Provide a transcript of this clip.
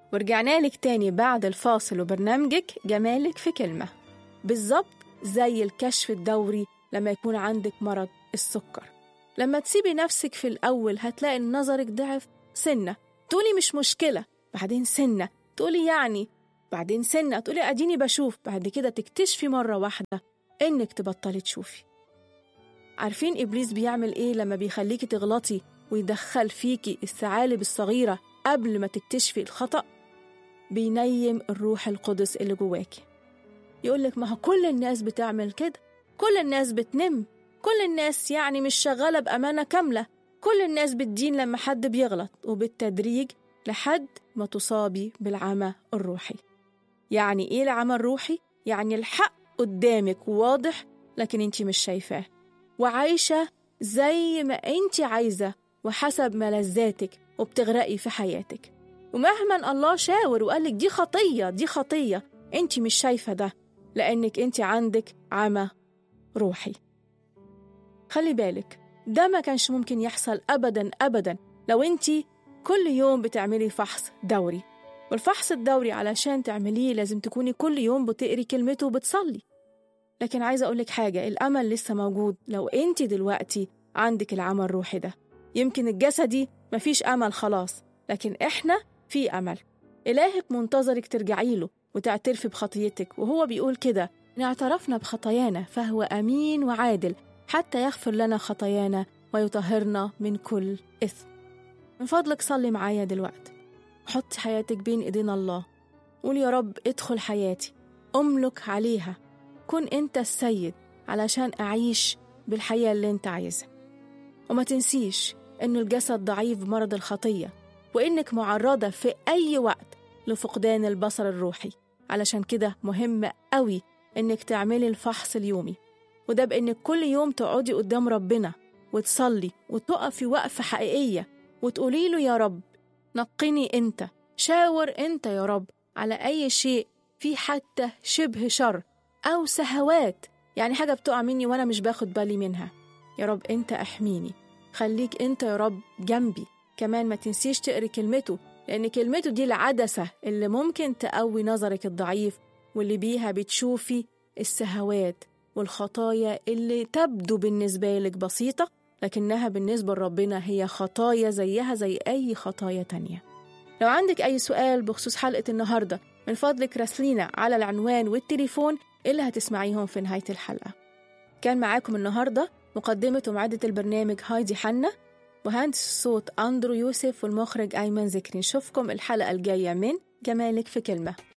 ورجعنا لك تاني بعد الفاصل وبرنامجك جمالك في كلمة بالظبط زي الكشف الدوري لما يكون عندك مرض السكر لما تسيبي نفسك في الأول هتلاقي إن نظرك ضعف سنة تقولي مش مشكلة بعدين سنة تقولي يعني بعدين سنة تقولي أديني بشوف بعد كده تكتشفي مرة واحدة إنك تبطلي تشوفي عارفين إبليس بيعمل إيه لما بيخليكي تغلطي ويدخل فيكي الثعالب الصغيرة قبل ما تكتشفي الخطأ بينيم الروح القدس اللي جواكي يقولك ما هو كل الناس بتعمل كده كل الناس بتنم كل الناس يعني مش شغالة بأمانة كاملة كل الناس بتدين لما حد بيغلط وبالتدريج لحد ما تصابي بالعمى الروحي يعني إيه العمى الروحي؟ يعني الحق قدامك واضح لكن انت مش شايفاه وعايشة زي ما انت عايزة وحسب ملذاتك وبتغرقي في حياتك ومهما الله شاور وقالك دي خطية دي خطية انت مش شايفة ده لأنك انت عندك عمى روحي خلي بالك ده ما كانش ممكن يحصل أبدا أبدا لو انت كل يوم بتعملي فحص دوري والفحص الدوري علشان تعمليه لازم تكوني كل يوم بتقري كلمته وبتصلي لكن عايزة أقولك حاجة الأمل لسه موجود لو أنت دلوقتي عندك العمى الروحي ده يمكن الجسدي مفيش أمل خلاص لكن إحنا في أمل إلهك منتظرك ترجعي له وتعترفي بخطيتك وهو بيقول كده إن اعترفنا بخطايانا فهو أمين وعادل حتى يغفر لنا خطايانا ويطهرنا من كل إثم من فضلك صلي معايا دلوقتي وحط حياتك بين إيدين الله قول يا رب ادخل حياتي أملك عليها كن أنت السيد علشان أعيش بالحياة اللي أنت عايزها وما تنسيش إنه الجسد ضعيف بمرض الخطية وإنك معرضة في أي وقت لفقدان البصر الروحي علشان كده مهم قوي إنك تعملي الفحص اليومي وده بإنك كل يوم تقعدي قدام ربنا وتصلي وتقفي وقفة حقيقية وتقولي له يا رب نقني أنت شاور أنت يا رب على أي شيء في حتى شبه شر أو سهوات يعني حاجة بتقع مني وأنا مش باخد بالي منها يا رب أنت احميني خليك أنت يا رب جنبي كمان ما تنسيش تقري كلمته لأن كلمته دي العدسة اللي ممكن تقوي نظرك الضعيف واللي بيها بتشوفي السهوات والخطايا اللي تبدو بالنسبة لك بسيطة لكنها بالنسبة لربنا هي خطايا زيها زي أي خطايا تانية لو عندك أي سؤال بخصوص حلقة النهاردة من فضلك راسلينا على العنوان والتليفون اللي هتسمعيهم في نهاية الحلقة كان معاكم النهاردة مقدمة ومعدة البرنامج هايدي حنا مهندس الصوت أندرو يوسف والمخرج أيمن ذكري نشوفكم الحلقة الجاية من جمالك في كلمة